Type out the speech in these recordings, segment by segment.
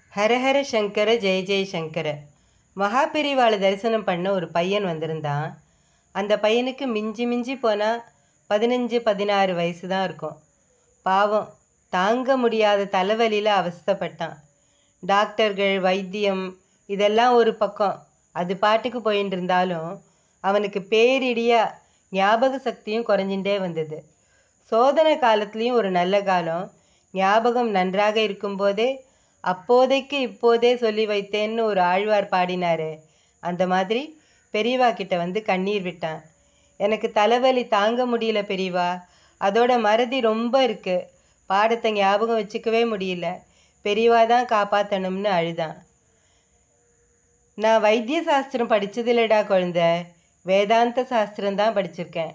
ஹரஹர சங்கர ஜெய ஜெய சங்கர மகாபெரிவாளை தரிசனம் பண்ண ஒரு பையன் வந்திருந்தான் அந்த பையனுக்கு மிஞ்சி மிஞ்சி போனால் பதினஞ்சு பதினாறு வயசு தான் இருக்கும் பாவம் தாங்க முடியாத தலைவலியில் அவஸ்தைப்பட்டான் டாக்டர்கள் வைத்தியம் இதெல்லாம் ஒரு பக்கம் அது பாட்டுக்கு போயின்னு இருந்தாலும் அவனுக்கு பேரிடியா ஞாபக சக்தியும் குறைஞ்சிட்டே வந்தது சோதனை காலத்துலேயும் ஒரு நல்ல காலம் ஞாபகம் நன்றாக இருக்கும்போதே அப்போதைக்கு இப்போதே சொல்லி வைத்தேன்னு ஒரு ஆழ்வார் பாடினாரு அந்த மாதிரி பெரியவா கிட்ட வந்து கண்ணீர் விட்டான் எனக்கு தலைவலி தாங்க முடியல பெரியவா அதோட மறதி ரொம்ப இருக்கு பாடத்தை ஞாபகம் வச்சுக்கவே முடியல பெரியவா தான் காப்பாற்றணும்னு அழுதான் நான் வைத்திய சாஸ்திரம் படிச்சதில்லடா குழந்த வேதாந்த சாஸ்திரம் தான் படிச்சிருக்கேன்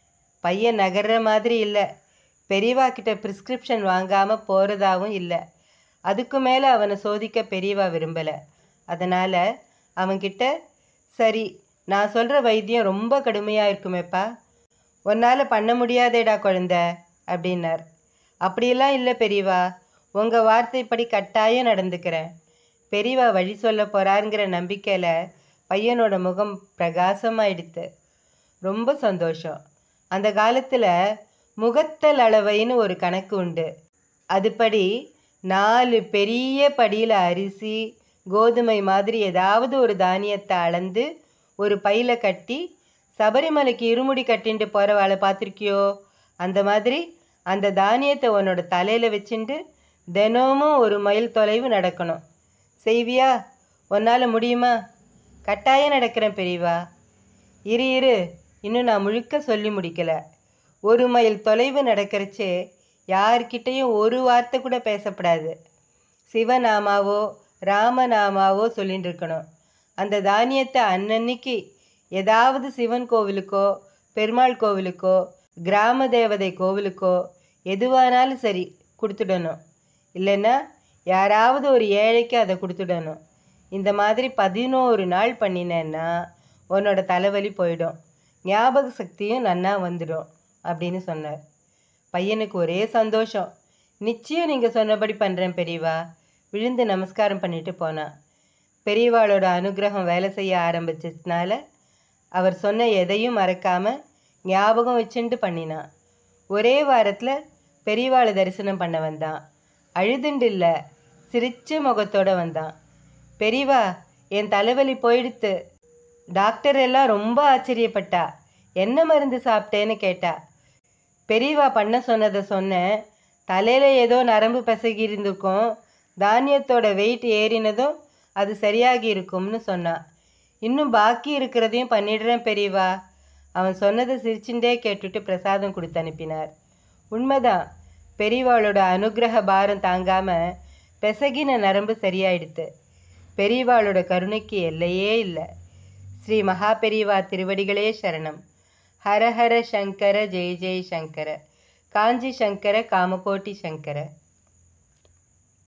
பையன் நகர்ற மாதிரி இல்லை பெரியவா கிட்ட ப்ரிஸ்கிரிப்ஷன் வாங்காமல் போகிறதாவும் இல்லை அதுக்கு மேலே அவனை சோதிக்க பெரியவா விரும்பலை அதனால் அவன்கிட்ட சரி நான் சொல்கிற வைத்தியம் ரொம்ப கடுமையாக இருக்குமேப்பா உன்னால் பண்ண முடியாதேடா குழந்த அப்படின்னார் அப்படியெல்லாம் இல்லை பெரியவா உங்கள் வார்த்தைப்படி கட்டாயம் நடந்துக்கிறேன் பெரியவா வழி சொல்ல போகிறாருங்கிற நம்பிக்கையில் பையனோட முகம் பிரகாசமாயிடுத்து ரொம்ப சந்தோஷம் அந்த காலத்தில் முகத்தல் அளவைன்னு ஒரு கணக்கு உண்டு அதுபடி நாலு பெரிய படியில் அரிசி கோதுமை மாதிரி ஏதாவது ஒரு தானியத்தை அளந்து ஒரு பையில கட்டி சபரிமலைக்கு இருமுடி கட்டின்ட்டு போகிறவாளை பார்த்துருக்கியோ அந்த மாதிரி அந்த தானியத்தை உன்னோட தலையில் வச்சுட்டு தினமும் ஒரு மைல் தொலைவு நடக்கணும் செய்வியா உன்னால் முடியுமா கட்டாயம் நடக்கிறேன் பெரியவா இரு இரு இன்னும் நான் முழுக்க சொல்லி முடிக்கல ஒரு மைல் தொலைவு நடக்கிறச்சே யார்கிட்டேயும் ஒரு வார்த்தை கூட பேசப்படாது சிவநாமாவோ ராமநாமாவோ சொல்லிட்டு இருக்கணும் அந்த தானியத்தை அன்னன்னைக்கு ஏதாவது சிவன் கோவிலுக்கோ பெருமாள் கோவிலுக்கோ கிராம தேவதை கோவிலுக்கோ எதுவானாலும் சரி கொடுத்துடணும் இல்லைன்னா யாராவது ஒரு ஏழைக்கு அதை கொடுத்துடணும் இந்த மாதிரி பதினோரு நாள் பண்ணினேன்னா உன்னோட தலைவலி போயிடும் ஞாபக சக்தியும் நன்னா வந்துடும் அப்படின்னு சொன்னார் பையனுக்கு ஒரே சந்தோஷம் நிச்சயம் நீங்கள் சொன்னபடி பண்ணுறேன் பெரியவா விழுந்து நமஸ்காரம் பண்ணிட்டு போனான் பெரியவாளோட அனுகிரகம் வேலை செய்ய ஆரம்பிச்சதுனால அவர் சொன்ன எதையும் மறக்காமல் ஞாபகம் வச்சுட்டு பண்ணினான் ஒரே வாரத்தில் பெரியவாளை தரிசனம் பண்ண வந்தான் அழுதுண்டு இல்லை சிரிச்ச முகத்தோட வந்தான் பெரியவா என் தலைவலி போயிடுத்து டாக்டர் எல்லாம் ரொம்ப ஆச்சரியப்பட்டா என்ன மருந்து சாப்பிட்டேன்னு கேட்டா பெரியவா பண்ண சொன்னதை சொன்னேன் தலையில் ஏதோ நரம்பு பிசகி இருந்திருக்கும் தானியத்தோட வெயிட் ஏறினதும் அது சரியாகி இருக்கும்னு சொன்னான் இன்னும் பாக்கி இருக்கிறதையும் பண்ணிடுறேன் பெரியவா அவன் சொன்னதை சிரிச்சுட்டே கேட்டுட்டு பிரசாதம் கொடுத்து அனுப்பினார் உண்மைதான் பெரியவாளோட அனுகிரக பாரம் தாங்காம பெசகின நரம்பு சரியாயிடுத்து பெரியவாளோட கருணைக்கு எல்லையே இல்லை ஸ்ரீ மகா பெரியவா திருவடிகளே சரணம் ஹரஹர சங்கர ஜெய ஜெய சங்கர காஞ்சி சங்கர காமகோட்டி சங்கர